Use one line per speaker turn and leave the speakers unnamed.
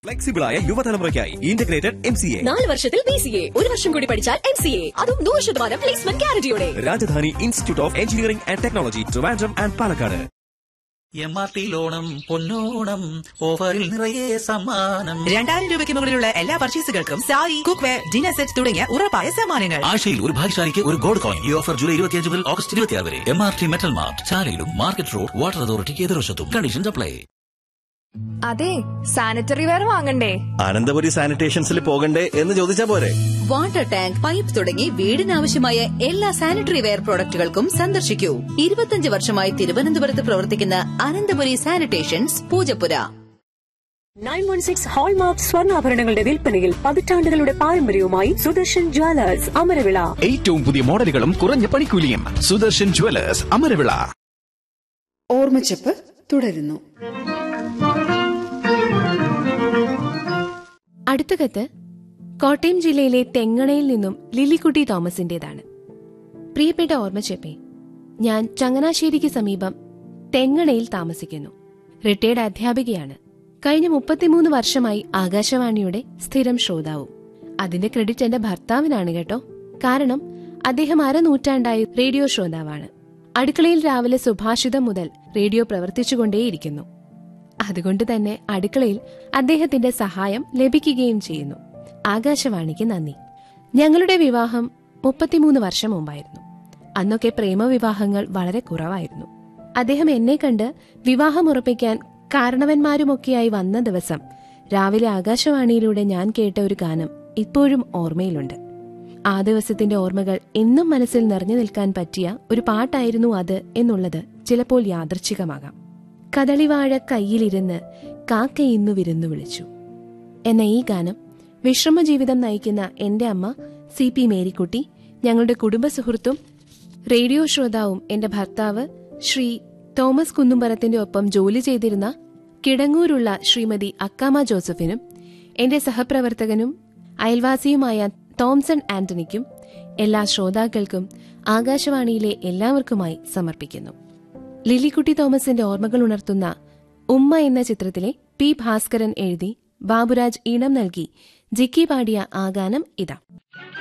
ഫ്ലെക്സിബിളായ യുവതലമുറയ്ക്കായി integrated M C A
നാല് വർഷത്തിൽ ബി സി എ ഒരു വർഷം കൂടി പഠിച്ചാൽ എം സി എ അതും നൂറ് ശതമാനം പ്ലേസ്മെന്റ് ഗ്യാരണ്ടിയോടെ
Rajadhani institute of engineering and technology Trivandrum and Palakkad
M R ടിയിലോണം പൊന്നോണം ഓഫറിൽ നിറയെ സമ്മാനം
രണ്ടായിരം രൂപയ്ക്ക് മുകളിലുള്ള എല്ലാ പർച്ചേസുകൾക്കും sari cookware dinner set തുടങ്ങിയ ഉറപ്പായ സമ്മാനങ്ങൾ
ആഴ്ചയിൽ ഒരു ഭാഗ്യശാലിക്ക് ഒരു ഗോൾഡ് കോയിൻ ഈ ഓഫർ ജൂലൈ ഇരുപത്തിയഞ്ച് മുതൽ ഓഗസ്റ്റ് ഇരുപത്തിയാറ് വരെ M R T metal mart ചാലയിലും മാർക്കറ്റ് റോഡ് വാട്ടർ അതോറിറ്റിക്ക് എതിർവശത്തും കണ്ടീഷൻസ് അപ്ലൈ
അതെ സാനിറ്ററി വെയർ വാങ്ങണ്ടേ
അനന്തപുരി സാനിറ്റേഷൻസിൽ പോകണ്ടേ എന്ന് ചോദിച്ചാ പോരെ
വാട്ടർ ടാങ്ക് പൈപ്പ് തുടങ്ങി വീടിനാവശ്യമായ എല്ലാ സാനിറ്ററി വെയർ പ്രോഡക്റ്റുകൾക്കും സന്ദർശിക്കൂ ഇരുപത്തിയഞ്ച് വർഷമായി തിരുവനന്തപുരത്ത് പ്രവർത്തിക്കുന്ന Ananthapuri sanitations Poojappura
nine one six hallmark സ്വർണ്ണാഭരണങ്ങളുടെ വിൽപ്പനയിൽ പതിറ്റാണ്ടുകളുടെ പാരമ്പര്യവുമായി സുദർശൻ ജ്വല്ലേഴ്സ് അമരവിള
ഏറ്റവും പുതിയ മോഡലുകളും കുറഞ്ഞ പണിക്കൂലിയും സുദർശൻ ജുവലേഴ്സ് അമരവിള
ഓർമ്മച്ചപ്പ് തുടരുന്നു
അടുത്ത കത്ത് കോട്ടയം ജില്ലയിലെ തെങ്ങണയിൽ നിന്നും ലില്ലിക്കുട്ടി തോമസിന്റേതാണ് പ്രിയപ്പെട്ട ഓർമ്മച്ചെപ്പേ ഞാൻ ചങ്ങനാശ്ശേരിക്ക് സമീപം തെങ്ങണയിൽ താമസിക്കുന്നു റിട്ടയർഡ് അധ്യാപികയാണ് കഴിഞ്ഞ മുപ്പത്തിമൂന്ന് വർഷമായി ആകാശവാണിയുടെ സ്ഥിരം ശ്രോതാവും അതിന്റെ ക്രെഡിറ്റ് എന്റെ ഭർത്താവിനാണ് കേട്ടോ കാരണം അദ്ദേഹം അരനൂറ്റാണ്ടായി റേഡിയോ ശ്രോതാവാണ് അടുക്കളയിൽ രാവിലെ സുഭാഷിതം മുതൽ റേഡിയോ പ്രവർത്തിച്ചുകൊണ്ടേയിരിക്കുന്നു അതുകൊണ്ട് തന്നെ അടുക്കളയിൽ അദ്ദേഹത്തിന്റെ സഹായം ലഭിക്കുകയും ചെയ്യുന്നു ആകാശവാണിക്ക് നന്ദി ഞങ്ങളുടെ വിവാഹം മുപ്പത്തിമൂന്ന് വർഷം മുമ്പായിരുന്നു അന്നൊക്കെ പ്രേമവിവാഹങ്ങൾ വളരെ കുറവായിരുന്നു അദ്ദേഹം എന്നെ കണ്ട് വിവാഹം ഉറപ്പിക്കാൻ കാരണവന്മാരുമൊക്കെയായി വന്ന ദിവസം രാവിലെ ആകാശവാണിയിലൂടെ ഞാൻ കേട്ട ഒരു ഗാനം ഇപ്പോഴും ഓർമ്മയിലുണ്ട് ആ ദിവസത്തിന്റെ ഓർമ്മകൾ എന്നും മനസ്സിൽ നിറഞ്ഞു നിൽക്കാൻ പറ്റിയ ഒരു പാട്ടായിരുന്നു അത് എന്നുള്ളത് ചിലപ്പോൾ യാദൃച്ഛികമാകാം കദളിവാഴ കയ്യിലിരുന്ന് കാക്ക ഇന്നു വിരുന്നു വിളിച്ചു എന്ന ഈ ഗാനം വിശ്രമജീവിതം നയിക്കുന്ന എന്റെ അമ്മ സി പി മേരിക്കുട്ടി ഞങ്ങളുടെ കുടുംബ സുഹൃത്തും റേഡിയോ ശ്രോതാവും എന്റെ ഭർത്താവ് ശ്രീ തോമസ് കുന്നുംപറത്തിന്റെ ഒപ്പം ജോലി ചെയ്തിരുന്ന കിടങ്ങൂരുള്ള ശ്രീമതി അക്കാമ ജോസഫിനും എന്റെ സഹപ്രവർത്തകനും അയൽവാസിയുമായ തോംസൺ ആന്റണിക്കും എല്ലാ ശ്രോതാക്കൾക്കും ആകാശവാണിയിലെ എല്ലാവർക്കുമായി സമർപ്പിക്കുന്നു ലില്ലിക്കുട്ടി തോമസിന്റെ ഓർമ്മകൾ ഉണർത്തുന്ന ഉമ്മ എന്ന ചിത്രത്തിലെ പി ഭാസ്കരൻ എഴുതി ബാബുരാജ് ഈണം നൽകി ജിക്കി പാടിയ ആ ഗാനം ഇതാ